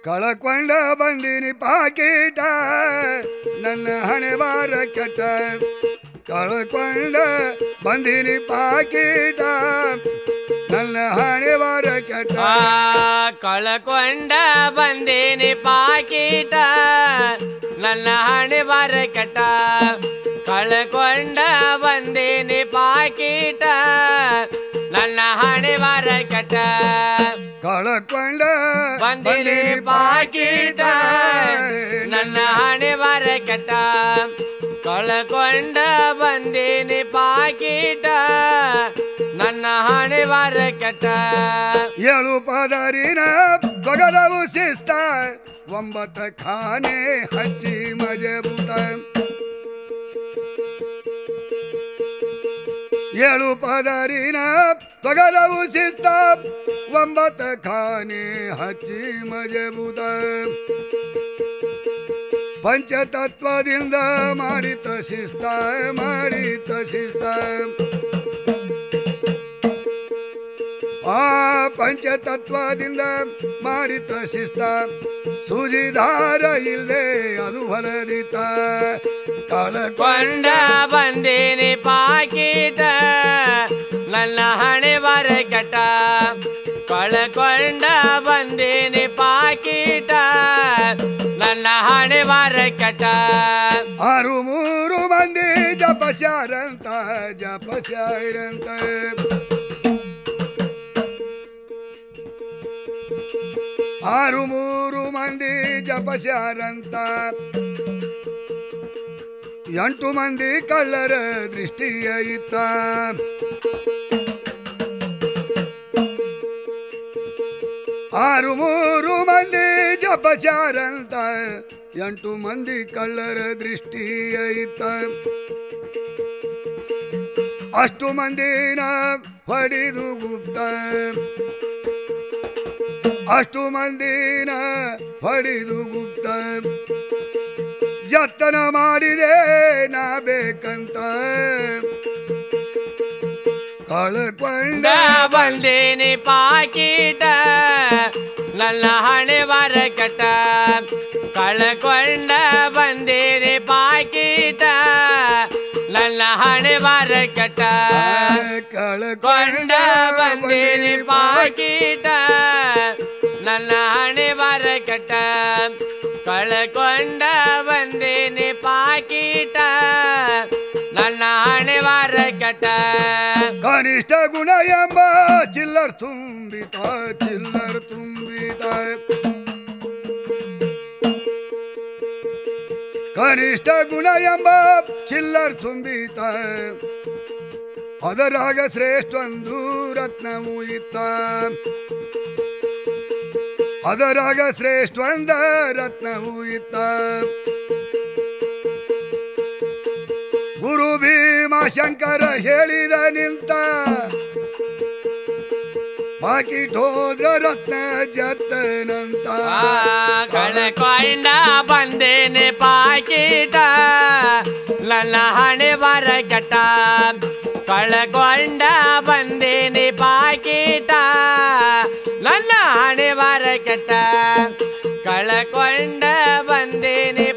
ಕಳಕೊಂಡ ಬಂದಿನಿ ಪಾಕೀಟ ನನ್ನ ಹಣೆ ಬಾರ ಕೆಟ್ಟ ಕಳಕೊಂಡ ಬಂದಿನಿ ಪಾಕೀಟ ನನ್ನ ಹಣೆ ಬಾರ ಕೆಟ್ಟ ಆ, ಕಳಕೊಂಡ ಬಂದೇನಿ ಪಾಕೀಟ ನನ್ನ ಹಣೆ ಬಾರ ಕೆಟ್ಟ ಕಳಕೊಂಡ ಬಂದೇನಿ ಪಾಕೀಟ ನನ್ನ ಹಣೆ ಬಾರ ಕೆಟ್ಟ ಕಳಕೊಂಡ ಬಂದಿನಿ ಪಾಕೀಟ ನನ್ನ ಹಣೆ ಬಾರ ಕೆಟ್ಟ ಕಳಕೊಂಡ ಬಂದಿನಿ ಪಾಕೀಟ ನನ್ನ ಹಣೆ ಬಾರ ಕೆಟ್ಟ ಏಳು ಪದರಿನ ಬಗಲವು ಶಿಸ್ತ ಒಂಬತ್ತ ಖಾನೆ ಹಚ್ಚಿ ಮಜಬೂತ ಏಳು ಪದರಿನ ಬಗಲವು ಶಿಸ್ತ ಒಂಬತ್ತ ಖಾನೆ ಹಚ್ಚಿ ಮಜಬೂತ ಪಂಚತತ್ವದಿಂದ ಮಾಡಿತ ಶಿಸ್ತ ಮಾಡಿತ ಶಿಸ್ತ ಆ ಪಂಚತತ್ವದಿಂದ ಮಾಡಿತ ಶಿಸ್ತ ಸೂಜಿದಾರ ಇಲ್ಲದೆ ಅದು ಹೊಲದಿತ ಕಳಕೊಂಡ ಕೊಂಡ ಬಂದೇನಿ ಪಾಕೀಟ ನನ್ನ ಹಣೆ ಬರ ಕಟ ಕಳಕೊಂಡ ಬಂದೇನಿ ಪಾಕೀಟ ನನ್ನ ಹಣೆ ಬರ ಕಟ ಆರು ಮೂರು ಮಂದಿ ಜಪಶಾರಂತ ಜಪಶಾರಂತ ಆರು ಮೂರು ಮಂದಿ ಜಪಶಾರಂತ ಎಂಟು ಮಂದಿ ಕಳ್ಳರ ದೃಷ್ಟಿಯ ಇತ್ತ ಆರು ಮೂರು ಮಂದಿ ಜಪಚಾರಂತ ಎಂಟು ಮಂದಿ ಕಳ್ಳರ ದೃಷ್ಟಿಯ ಇತ್ತ ಅಷ್ಟು ಮಂದಿನ ಹೊಡಿದು ಗುಪ್ತ ಅಷ್ಟು ಮಂದಿನ ಹೊಡಿದು ಗುಪ್ತ ಜತನ ಮಾಡಿದೆ ನಾ ಬೇಕಂತ ಕಳ್ಕೊಂಡ ಬಂದೇನಿ ಪಾಕೀಟ ನನ್ನ ಹಣೆ ಬರ ಕಟ ಕಳಕೊಂಡ ಬಂದೇನಿ ಪಾಕೀಟ ನನ್ನ ಹಣೆ ಬರ ಕಟ ಕೊಂಡ ಬಂದೇನಿ ಪಾಕೀಟ ನನ್ನ ಹಣೆ ಬರ ಕಟ ಕಳಕೊಂಡ ಬಂದೇನಿ ಪಾಕೀಟ ನನ್ನ ಹಣೆ ಬರ ಕಟ ಕನಿಷ್ಠ ಗುಣ ಎಂಬ ಚಿಲ್ಲರ್ ತುಂಬಿತ ಚಿಲ್ಲರ್ ತುಂಬಿತ ಕನಿಷ್ಠ ಗುಣ ಎಂಬ ಚಿಲ್ಲರ್ ತುಂಬಿತ ಅದರಾಗ ಶ್ರೇಷ್ಠೊಂದು ರತ್ನವು ಇತ್ತ ಅದರಾಗ ಶ್ರೇಷ್ಠೊಂದ ರತ್ನವು ಇತ್ತ ಗುರು ಭೀಮ ಶಂಕರ ಹೇಳಿದ ನಿಂತ ಬಾಕಿಟ್ ಹೋದ್ರ ರತ್ನ ಜತ್ತನಂತ ಕಳಕೊಂಡ ಬಂದೇನೆ ಪಾಕೀಟ ನನ್ನ ಹಣೆ ಬರ ಕಟ ಕಳಕೊಂಡ ಬಂದೇನೆ ಪಾಕೀಟ ನನ್ನ ಹಣೆ ಬರ ಕಟ ಕಳಕೊಂಡ ಬಂದೇನೆ